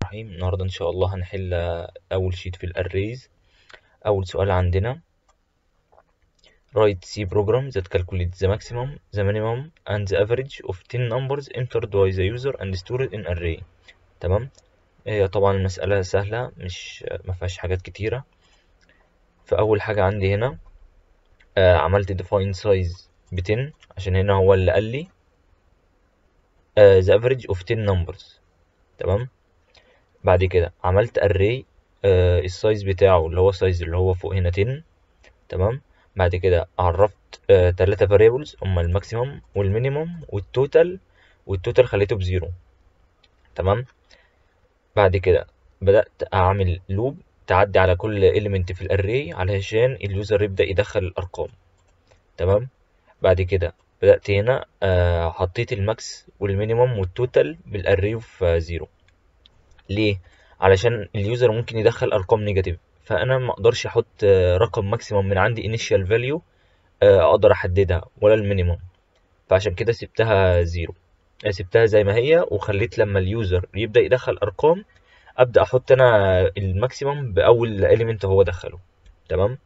الرحيم النهاردة إن شاء الله هنحل أول شيت في الأريز أول سؤال عندنا write C program that calculates the maximum the minimum and the average of 10 numbers entered by the user and stored in array تمام هي طبعا المسألة سهلة مش مفيهاش حاجات كتيرة فأول حاجة عندي هنا آه عملت define size ب 10 عشان هنا هو اللي قال لي آه the average of 10 numbers تمام بعد كده عملت array آه السايز بتاعه اللي هو السايز اللي هو فوق هنا 10 تمام بعد كده عرفت آه تلاتة variables هما الماكسيمم والمينيمم والتوتال والتوتال خليته بزيرو تمام بعد كده بدأت أعمل لوب تعدي على كل element في الاري علشان اليوزر يبدأ يدخل الأرقام تمام بعد كده بدأت هنا آه حطيت الماكس والمينيمم والتوتال بالاري في زيرو ليه علشان اليوزر ممكن يدخل ارقام نيجاتيف فانا ما اقدرش احط رقم ماكسيمم من عندي initial value اقدر احددها ولا المينيمم فعشان كده سبتها زيرو سبتها زي ما هي وخليت لما اليوزر يبدا يدخل ارقام ابدا احط انا الماكسيمم باول element هو دخله تمام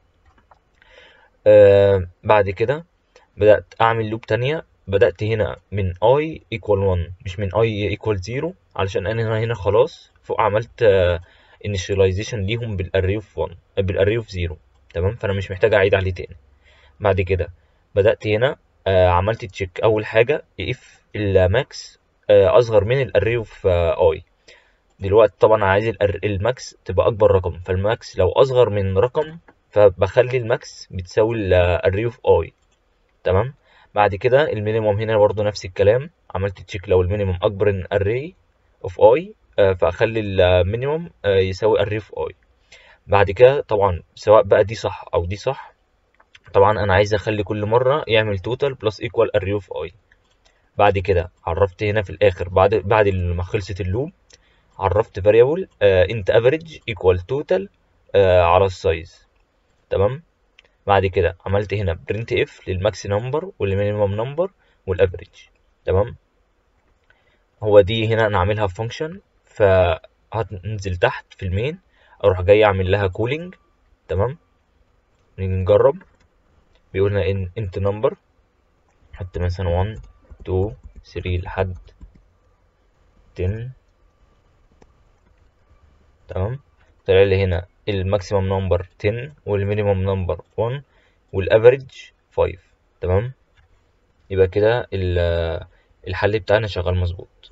آه بعد كده بدات اعمل لوب تانية بدات هنا من i equal 1 مش من i equal 0 علشان انا هنا خلاص فوق عملت initialization ليهم بالاري اوف 1 بالاري اوف 0 تمام فانا مش محتاج اعيد عليه تاني بعد كده بدات هنا آه عملت تشيك اول حاجه if الماكس آه اصغر من الاري اوف اي دلوقتي طبعا عايز الماكس تبقى اكبر رقم فالماكس لو اصغر من رقم فبخلي الماكس بتساوي الاري اوف اي تمام بعد كده المينيموم هنا برضو نفس الكلام عملت تشيك لو المينيموم اكبر من array اوف اي فاخلي المينيموم يساوي array of i بعد كده طبعا سواء بقى دي صح او دي صح طبعا انا عايز اخلي كل مره يعمل total plus equal array of i بعد كده عرفت هنا في الاخر بعد بعد ما خلصت اللوب عرفت variable int average equal total على السايز تمام بعد كده عملت هنا printf للماكس نمبر والمينيمم نمبر والافريج تمام هو دي هنا انا عاملها في فانكشن فهتنزل تحت في المين اروح جاي اعمل لها كولينج تمام نجرب بيقول لنا ان انت نمبر حط مثلا 1 2 3 لحد 10 تمام طلع لي هنا الماكسيمم نمبر 10 والمينيمم نمبر 1 والافريج 5 تمام يبقى كده الحل بتاعنا شغال مظبوط